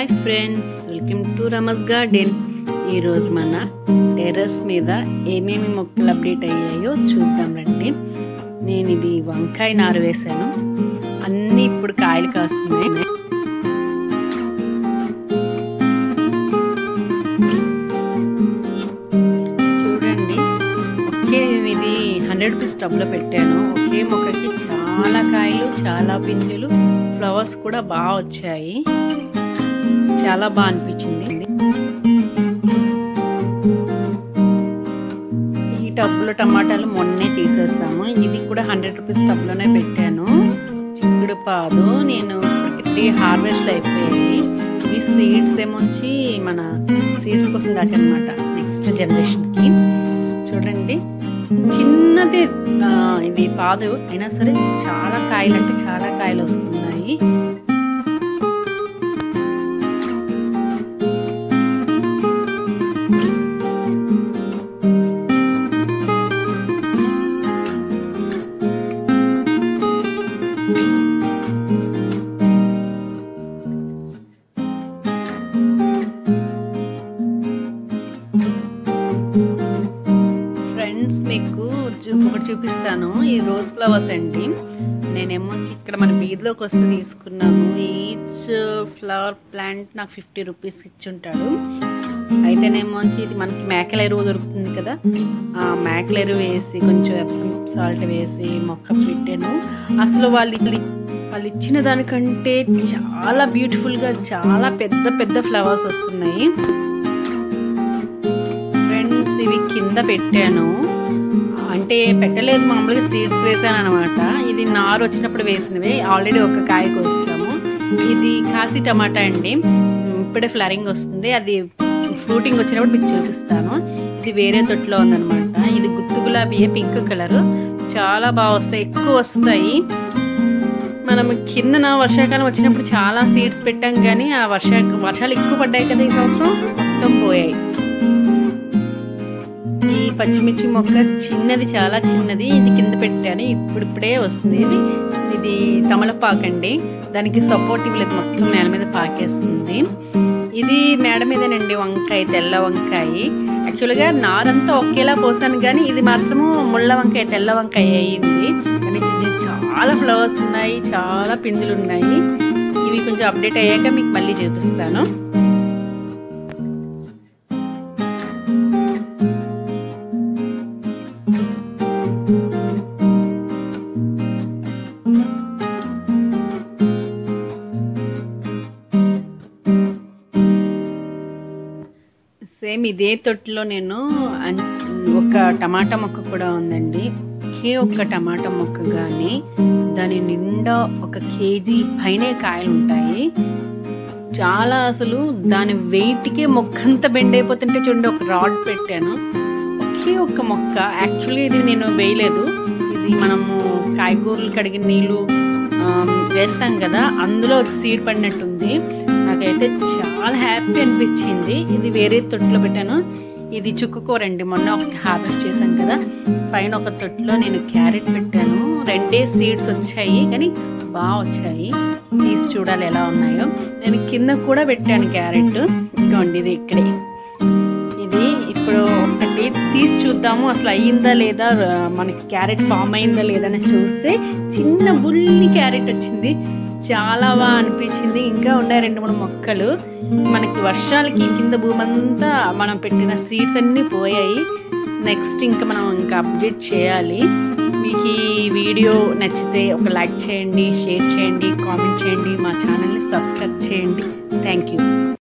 hi friends welcome to రమస్ garden ఈరోజు మన టెర్రస్ మీద ఏమేమి మొక్కలు అప్డేట్ అయ్యాయో చూద్దాం రండి నేను ఇది వంకాయ నారు వేశాను అన్నీ ఇప్పుడు కాయలు కాస్తున్నాయి చూడండి ఒకే ఇది హండ్రెడ్ రూపీస్ టబ్లో పెట్టాను ఒకే మొక్కకి చాలా కాయలు చాలా పింజలు ఫ్లవర్స్ కూడా బాగా వచ్చాయి చాలా బాగా అనిపించింది ఈ టబ్లో టమాటాలు మొన్నే తీసేస్తాము ఇది కూడా హండ్రెడ్ రూపీస్ టబ్లోనే పెట్టాను చిక్కుడు పాదు నేను ఇప్పటికి హార్వెస్ట్ అయిపోయాయి ఇవి సీడ్స్ ఏమొచ్చి మన సీడ్స్ కోసం దాటనమాట నెక్స్ట్ జనరేషన్కి చూడండి చిన్నది ఇది పాదు అయినా సరే చాలా కాయలు అంటే చాలా కాయలు వస్తున్నాయి ఫ్రెండ్స్ మీకు ఒకటి చూపిస్తాను ఈ రోజ్ ఫ్లవర్స్ అండి నేనేమో ఇక్కడ మన వీధిలోకి వస్తే తీసుకున్నాను ఈచ్ ఫ్లవర్ ప్లాంట్ నాకు ఫిఫ్టీ రూపీస్ ఇచ్చుంటాడు అయితేనేమో ఇది మనకి మేకల ఎరువు దొరుకుతుంది కదా ఆ మేకల ఎరువు వేసి కొంచెం సాల్ట్ వేసి మొక్క పెట్టాను అసలు వాళ్ళు వాళ్ళు ఇచ్చిన దానికంటే చాలా బ్యూటిఫుల్గా చాలా పెద్ద పెద్ద ఫ్లవర్స్ వస్తున్నాయి ఫ్రెండ్స్ ఇవి కింద పెట్టాను అంటే పెట్టలేదు మామూలుగా సీడ్స్ వేసాను అనమాట ఇది నారు వచ్చినప్పుడు వేసినవి ఆల్రెడీ ఒక కాయ కోస్తాము ఇది కాసి టమాటా అండి ఇప్పుడే ఫ్లరింగ్ వస్తుంది అది ఫ్రూటింగ్ వచ్చినప్పుడు మీకు చూపిస్తాను ఇది వేరే తొట్టులో ఉందనమాట ఇది గుత్తు గులాబీ పింక్ కలర్ చాలా బాగా వస్తాయి ఎక్కువ వస్తాయి మనం కిందన వర్షాకాలం వచ్చినప్పుడు చాలా సీడ్స్ పెట్టాం కానీ ఆ వర్షా వర్షాలు ఎక్కువ పడ్డాయి కదా ఈ సంవత్సరం మొత్తం పోయాయి ఈ పచ్చిమిర్చి మొక్క చిన్నది చాలా చిన్నది ఇది కింద పెట్టాను ఇప్పుడిప్పుడే వస్తుంది ఇది ఇది తమలపాకు అండి దానికి సపోర్ట్ ఇవ్వలేదు మొత్తం నేల మీద పాకేస్తుంది ఇది మేడ మీదేనండి వంకాయ తెల్ల వంకాయ యాక్చువల్గా నారంతా ఒకేలా పోసాను కానీ ఇది మాత్రము ముళ్ళ వంకాయ తెల్ల వంకాయ అయ్యింది కానీ ఇది చాలా ఫ్లవర్స్ ఉన్నాయి చాలా పిందులు ఉన్నాయి ఇవి కొంచెం అప్డేట్ అయ్యాక మీకు మళ్ళీ చూపిస్తాను సేమ్ ఇదే తొట్టులో నేను ఒక టమాటా మొక్క కూడా ఉందండి ఒకే ఒక్క టమాటా మొక్క కానీ దాని నిండా ఒక కేజీ పైనే కాయలు ఉంటాయి చాలా అసలు దాని వెయిట్కే మొక్క అంతా బెండ్ అయిపోతుంటే చూడండి ఒక రాడ్ పెట్టాను ఒకే ఒక్క మొక్క యాక్చువల్లీ ఇది నేను వేయలేదు ఇది మనము కాయగూరలు కడిగిన నీళ్ళు వేస్తాం కదా అందులో ఒక సీడ్ పడినట్టుంది నాకైతే చాలా హ్యాపీ అనిపించింది ఇది వేరే తొట్టులో పెట్టాను ఇది చుక్కుకూర అండి మొన్న ఒకటి హార్వెస్ట్ చేశాను కదా పైన ఒక తొట్టులో నేను క్యారెట్ పెట్టాను రెండే సీడ్స్ వచ్చాయి కానీ బాగా వచ్చాయి తీసి చూడాలి ఎలా ఉన్నాయో నేను కింద కూడా పెట్టాను క్యారెట్ ఇదిగోండి ఇది ఇక్కడే ఇది ఇప్పుడు ఒకటి తీసి చూద్దాము అసలు అయ్యిందా లేదా మనకి క్యారెట్ ఫామ్ అయిందా లేదా అని చూస్తే చిన్న బుల్లి క్యారెట్ వచ్చింది చాలా బాగా అనిపించింది ఇంకా ఉన్నాయి రెండు మూడు మొక్కలు మనకి వర్షాలకి కింద భూమంతా మనం పెట్టిన సీడ్స్ అన్నీ పోయాయి నెక్స్ట్ ఇంకా మనం ఇంకా అప్డేట్ చేయాలి మీకు ఈ వీడియో నచ్చితే ఒక లైక్ చేయండి షేర్ చేయండి కామెంట్ చేయండి మా ఛానల్ని సబ్స్క్రైబ్ చేయండి థ్యాంక్ యూ